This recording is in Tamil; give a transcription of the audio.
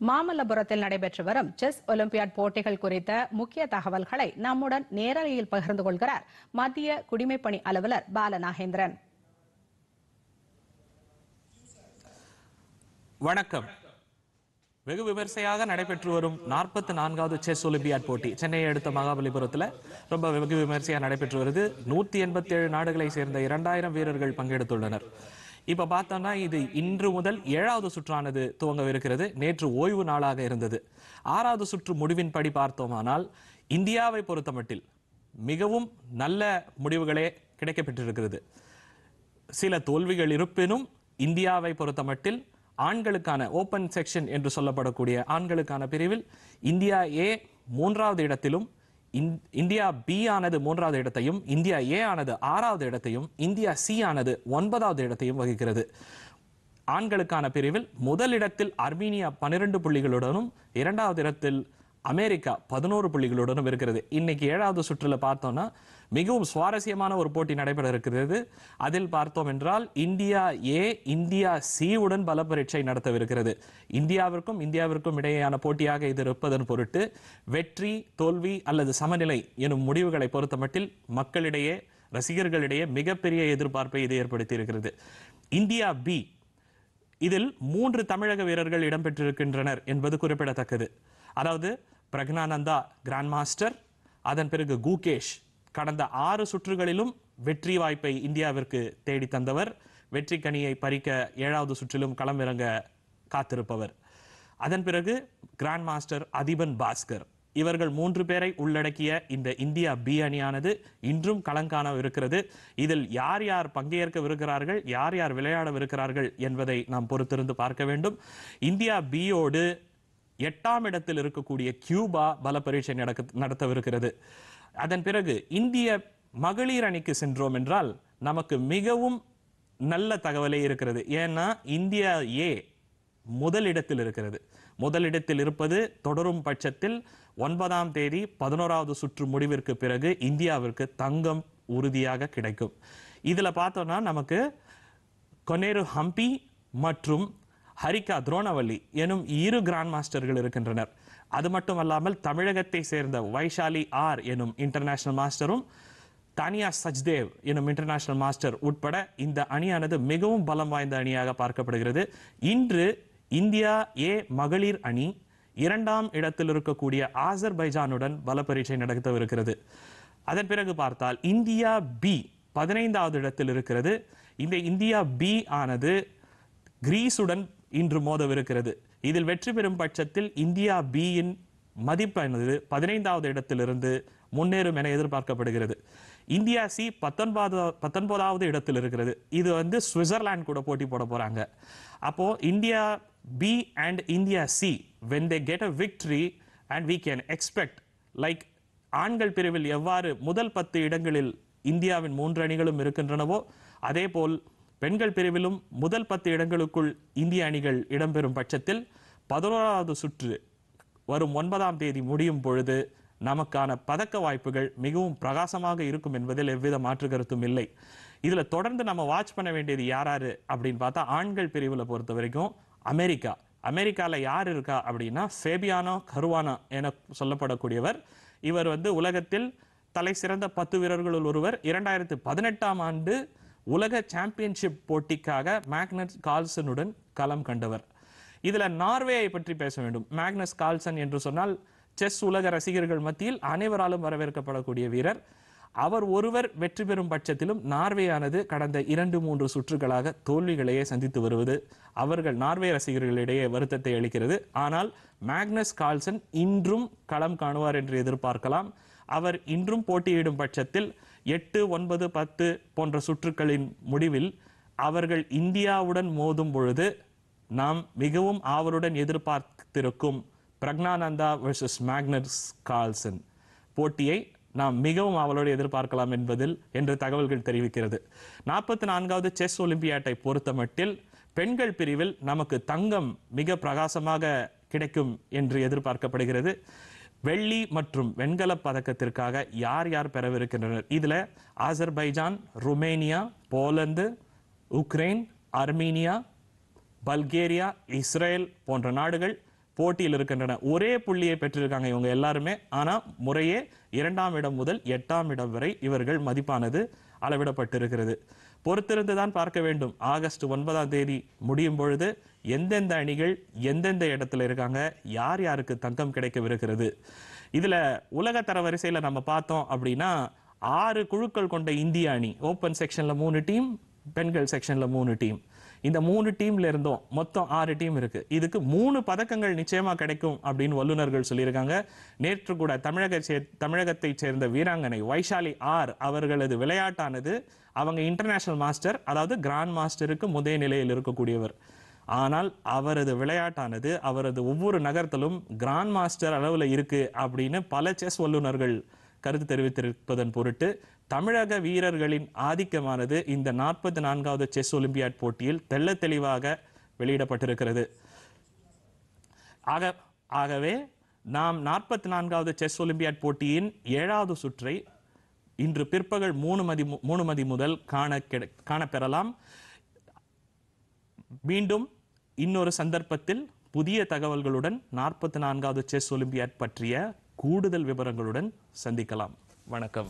மாமல்லபுரத்தில் நடைபெற்று வரும் செஸ் ஒலிம்பியாட் போட்டிகள் குறித்த முக்கிய தகவல்களை நம்முடன் நேரலையில் பகிர்ந்து கொள்கிறார் மத்திய குடிமைப்பணி அலுவலர் பாலநாகேந்திரன் வணக்கம் வெகு விமர்சையாக நடைபெற்று வரும் நாற்பத்தி நான்காவது செஸ் ஒலிம்பியாட் போட்டி சென்னையை அடுத்த மகாபலிபுரத்தில் ரொம்ப வெகு விமர்சையாக நடைபெற்று வருது நூற்றி எண்பத்தி ஏழு நாடுகளை சேர்ந்த இரண்டாயிரம் வீரர்கள் பங்கெடுத்துள்ளனர் இப்ப பார்த்தோம்னா இது இன்று முதல் ஏழாவது சுற்றானது துவங்கவிருக்கிறது நேற்று ஓய்வு நாளாக இருந்தது ஆறாவது சுற்று முடிவின்படி பார்த்தோமானால் இந்தியாவை பொறுத்தமட்டில் மிகவும் நல்ல முடிவுகளே கிடைக்கப்பெற்றிருக்கிறது சில தோல்விகள் இருப்பினும் இந்தியாவை பொறுத்தமட்டில் ஆண்களுக்கான ஓபன் செக்ஷன் என்று சொல்லப்படக்கூடிய ஆண்களுக்கான பிரிவில் இந்தியா ஏ மூன்றாவது இடத்திலும் இந்- இந்தியா பி ஆனது மூன்றாவது இடத்தையும் இந்தியா ஏ ஆனது ஆறாவது இடத்தையும் இந்தியா சி ஆனது ஒன்பதாவது இடத்தையும் வகிக்கிறது ஆண்களுக்கான பிரிவில் முதலிடத்தில் அர்மீனியா பன்னிரண்டு புள்ளிகளுடனும் இரண்டாவது இடத்தில் அமெரிக்கா பதினோரு புள்ளிகளுடனும் இருக்கிறது இன்னைக்கு ஏழாவது சுற்றுல பார்த்தோம்னா மிகவும் சுவாரஸ்யமான ஒரு போட்டி நடைபெற இருக்கிறது அதில் பார்த்தோம் என்றால் இந்தியா ஏ இந்தியா சி உடன் பல பரீட்சை நடத்தவிருக்கிறது இந்தியாவிற்கும் இந்தியாவிற்கும் இடையேயான போட்டியாக இது இருப்பதன் பொருட்டு வெற்றி தோல்வி அல்லது சமநிலை எனும் முடிவுகளை பொறுத்தமட்டில் மக்களிடையே ரசிகர்களிடையே மிகப்பெரிய எதிர்பார்ப்பை இது ஏற்படுத்தி இருக்கிறது இந்தியா பி இதில் மூன்று தமிழக வீரர்கள் இடம்பெற்றிருக்கின்றனர் என்பது குறிப்பிடத்தக்கது அதாவது பிரக்னானந்தா கிராண்ட் மாஸ்டர் அதன் பிறகு குகேஷ் கடந்த ஆறு சுற்றுகளிலும் வெற்றி வாய்ப்பை இந்தியாவிற்கு தேடி தந்தவர் வெற்றி கனியை பறிக்க ஏழாவது சுற்றிலும் களமிறங்க காத்திருப்பவர் அதன் பிறகு கிராண்ட் மாஸ்டர் அதிபன் பாஸ்கர் இவர்கள் மூன்று பேரை உள்ளடக்கிய இந்த இந்தியா பி அணியானது இன்றும் களங்காணவிருக்கிறது இதில் யார் யார் பங்கேற்கவிருக்கிறார்கள் யார் யார் விளையாடவிருக்கிறார்கள் என்பதை நாம் பொறுத்திருந்து பார்க்க வேண்டும் இந்தியா பியோடு எட்டாம் இடத்தில் இருக்கக்கூடிய கியூபா பல பரீட்சை நடக்க நடத்தவிருக்கிறது அதன் பிறகு இந்திய மகளிர் அணிக்கு சென்றோம் என்றால் நமக்கு மிகவும் நல்ல தகவலே இருக்கிறது ஏன்னா இந்தியா ஏ முதலிடத்தில் இருக்கிறது முதலிடத்தில் இருப்பது தொடரும் பட்சத்தில் ஒன்பதாம் தேதி பதினோராவது சுற்று முடிவிற்கு பிறகு இந்தியாவிற்கு தங்கம் உறுதியாக கிடைக்கும் இதுல பார்த்தோம்னா நமக்கு கொனேரு ஹம்பி மற்றும் ஹரிகா துரோணவல்லி எனும் இரு கிராண்ட் மாஸ்டர்கள் இருக்கின்றனர் அது மட்டுமல்லாமல் தமிழகத்தை சேர்ந்த வைஷாலி ஆர் எனும் இன்டர்நேஷனல் மாஸ்டரும் தானியா சச்தேவ் எனும் இன்டர்நேஷனல் மாஸ்டர் உட்பட இந்த அணியானது மிகவும் பலம் வாய்ந்த அணியாக பார்க்கப்படுகிறது இன்று இந்தியா ஏ மகளிர் அணி இரண்டாம் இடத்தில் இருக்கக்கூடிய ஆசர்பைஜானுடன் பல பரீட்சை நடத்தவிருக்கிறது அதன் பிறகு பார்த்தால் இந்தியா பி பதினைந்தாவது இடத்தில் இருக்கிறது இந்த இந்தியா பி ஆனது கிரீஸுடன் இன்று மோதவிருக்கிறது இதில் வெற்றி பெறும் பட்சத்தில் இந்தியா பியின் மதிப்பானது பதினைந்தாவது இடத்திலிருந்து முன்னேறும் என எதிர்பார்க்கப்படுகிறது இந்தியா சி பத்தொன்பது பத்தொன்பதாவது இடத்தில் இருக்கிறது இது வந்து சுவிட்சர்லாந்து கூட போட்டி போட போறாங்க அப்போ India B and India C when they get a victory and we can expect like ஆண்கள் பிரிவில் எவ்வாறு முதல் பத்து இடங்களில் இந்தியாவின் மூன்று அணிகளும் இருக்கின்றனவோ அதே போல் பெண்கள் பிரிவிலும் முதல் பத்து இடங்களுக்குள் இந்திய அணிகள் இடம்பெறும் பட்சத்தில் பதினோராவது சுற்று வரும் ஒன்பதாம் தேதி முடியும் பொழுது நமக்கான பதக்க வாய்ப்புகள் மிகவும் பிரகாசமாக இருக்கும் என்பதில் எவ்வித மாற்று கருத்தும் இல்லை இதுல தொடர்ந்து நம்ம வாட்ச் பண்ண வேண்டியது யாராரு அப்படின்னு பார்த்தா ஆண்கள் பிரிவுல பொறுத்த வரைக்கும் அமெரிக்கா அமெரிக்கால யார் இருக்கா அப்படின்னா ஃபேபியானோ கருவானோ என சொல்லப்படக்கூடியவர் இவர் வந்து உலகத்தில் தலை சிறந்த பத்து வீரர்களுள் ஒருவர் இரண்டாயிரத்து பதினெட்டாம் ஆண்டு உலக சாம்பியன்ஷிப் போட்டிக்காக மேக்னஸ் கால்சனுடன் களம் கண்டவர் இதுல நார்வேயை பற்றி பேச வேண்டும் மேக்னஸ் கால்சன் என்று சொன்னால் செஸ் உலக ரசிகர்கள் மத்தியில் அனைவராலும் வரவேற்கப்படக்கூடிய வீரர் அவர் ஒருவர் வெற்றி பெறும் பட்சத்திலும் நார்வேயானது கடந்த இரண்டு மூன்று சுற்றுகளாக தோல்விகளையே சந்தித்து வருவது அவர்கள் நார்வே ரசிகர்களிடையே வருத்தத்தை அளிக்கிறது ஆனால் மேக்னஸ் கால்சன் இன்றும் களம் காணுவார் என்று எதிர்பார்க்கலாம் அவர் இன்றும் போட்டியிடும் பட்சத்தில் எட்டு ஒன்பது பத்து போன்ற சுற்றுக்களின் முடிவில் அவர்கள் இந்தியாவுடன் மோதும் பொழுது நாம் மிகவும் ஆவலுடன் எதிர்பார்த்திருக்கும் பிரக்னானந்தா வெர்சஸ் மேக்னஸ் கால்சன் போட்டியை நாம் மிகவும் அவளோடு எதிர்பார்க்கலாம் என்பதில் என்று தகவல்கள் தெரிவிக்கிறது நாற்பத்தி நான்காவது செஸ் ஒலிம்பியாட்டை பொறுத்தமட்டில் பெண்கள் பிரிவில் நமக்கு தங்கம் மிக பிரகாசமாக கிடைக்கும் என்று எதிர்பார்க்கப்படுகிறது வெள்ளி மற்றும் வெண்கலப் பதக்கத்திற்காக யார் யார் பெறவிருக்கின்றனர் இதுல Azerbaijan Romania Poland Ukraine Armenia Bulgaria Israel போன்ற நாடுகள் போட்டியில் இருக்கின்றன ஒரே புள்ளியை பெற்றிருக்காங்க இவங்க எல்லாருமே ஆனா முறையே இரண்டாம் இடம் முதல் எட்டாம் இடம் வரை இவர்கள் மதிப்பானது அளவிடப்பட்டிருக்கிறது பொறுத்திருந்து தான் பார்க்க வேண்டும் ஆகஸ்ட் ஒன்பதாம் தேதி முடியும் பொழுது எந்தெந்த அணிகள் எந்தெந்த இடத்துல இருக்காங்க யார் யாருக்கு தங்கம் கிடைக்கவிருக்கிறது இதுல உலக தரவரிசையில நம்ம பார்த்தோம் அப்படின்னா ஆறு குழுக்கள் கொண்ட இந்திய அணி ஓப்பன் செக்ஷன்ல மூணு டீம் பெண்கள் செக்ஷன்ல மூணு டீம் இந்த மூணு டீம்ல இருந்தும் மொத்தம் ஆறு டீம் இருக்கு இதுக்கு மூணு பதக்கங்கள் நிச்சயமா கிடைக்கும் அப்படின்னு வல்லுநர்கள் சொல்லியிருக்காங்க நேற்று கூட தமிழக சே- தமிழகத்தைச் சேர்ந்த வீராங்கனை வைஷாலி ஆர் அவர்களது விளையாட்டானது அவங்க இன்டர்நேஷனல் மாஸ்டர் அதாவது கிராண்ட் மாஸ்டருக்கு முதைய நிலையில் இருக்கக்கூடியவர் ஆனால் அவரது விளையாட்டானது அவரது ஒவ்வொரு நகர்த்தலும் கிராண்ட் மாஸ்டர் அளவுல இருக்கு அப்படின்னு பல செஸ் வல்லுநர்கள் கருத்து தெரிவித்திருப்பதன் பொருட்டு தமிழக வீரர்களின் ஆதிக்கமானது இந்த நாற்பத்தி நான்காவது செஸ் ஒலிம்பியாட் போட்டியில் தெள்ளத் தெளிவாக வெளியிடப்பட்டிருக்கிறது ஆக ஆகவே நாம் நாற்பத்தி நான்காவது செஸ் ஒலிம்பியாட் போட்டியின் ஏழாவது சுற்றை இன்று பிற்பகல் மூணு மதி மு- மூணு மதி முதல் காண கிடை- காணப்பெறலாம் மீண்டும் இன்னொரு சந்தர்ப்பத்தில் புதிய தகவல்களுடன் நாற்பத்தி நான்காவது செஸ் ஒலிம்பியாட் பற்றிய கூடுதல் விவரங்களுடன் சந்திக்கலாம் வணக்கம்